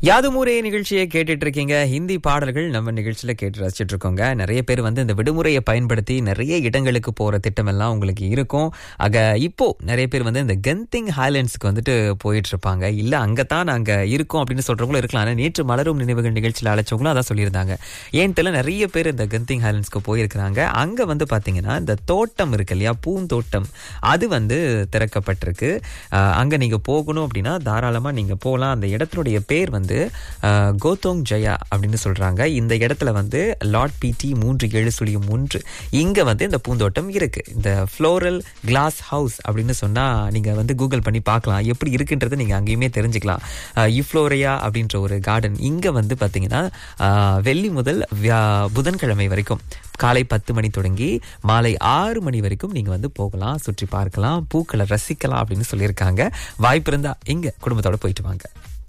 யாதுமுறை நிகழ்ச்சியை கேட்டுட்டு இருக்கீங்க ஹிந்தி பாடல்கள் நம்ம நிகழ்ச்சியில கேட்டு ரசிச்சிட்டு இருக்கோங்க நிறைய பேர் வந்து இந்த விடுமுறையை பயன்படுத்தி நிறைய இடங்களுக்கு போற திட்டம் எல்லாம் உங்களுக்கு இருக்கும் ஆக இப்போ நிறைய பேர் வந்து இந்த கெந்திங் ஹைலண்ட்ஸ்க்கு வந்துட்டு போயிட்டு இருப்பாங்க இல்ல அங்கதான் நாங்க இருக்கோம் அப்படின்னு சொல்றவங்களும் இருக்கலாம் ஆனா நேற்று மலரும் நினைவுகள் நிகழ்ச்சியில அழைச்சவங்களும் அதான் சொல்லியிருந்தாங்க ஏன் தெரியல நிறைய பேர் இந்த கெந்திங் ஹைலண்ட்ஸ்க்கு போயிருக்கிறாங்க அங்க வந்து பாத்தீங்கன்னா இந்த தோட்டம் இருக்கு இல்லையா பூந்தோட்டம் அது வந்து திறக்கப்பட்டிருக்கு அஹ் அங்க நீங்க போகணும் அப்படின்னா தாராளமா நீங்க போகலாம் அந்த இடத்தினுடைய பேர் வந்து அஹ், கோத்தோங் ஜெயா அப்படின்னு சொல்றாங்க இந்த இடத்துல வந்து லார்ட் பிடி மூன்று ஏழு சுழியம் மூன்று இங்க வந்து இந்த பூந்தோட்டம் இருக்கு இந்த ஃப்ளோரல் கிளாஸ் ஹவுஸ் அப்படின்னு சொன்னா நீங்க வந்து கூகுள் பண்ணி பார்க்கலாம் எப்படி இருக்குன்றதை நீங்க அங்கேயுமே தெரிஞ்சுக்கலாம் அஹ், இஃப்ளோரியா அப்படின்ற ஒரு கார்டன் இங்க வந்து பாத்தீங்கன்னா அஹ், வெள்ளி முதல் வியா- புதன்கிழமை வரைக்கும் காலை பத்து மணி தொடங்கி மாலை ஆறு மணி வரைக்கும் நீங்க வந்து போகலாம் சுற்றி பார்க்கலாம் பூக்களை ரசிக்கலாம் அப்படின்னு சொல்லியிருக்காங்க வாய்ப்பு இருந்தா இங்க குடும்பத்தோட போயிட்டு வாங்க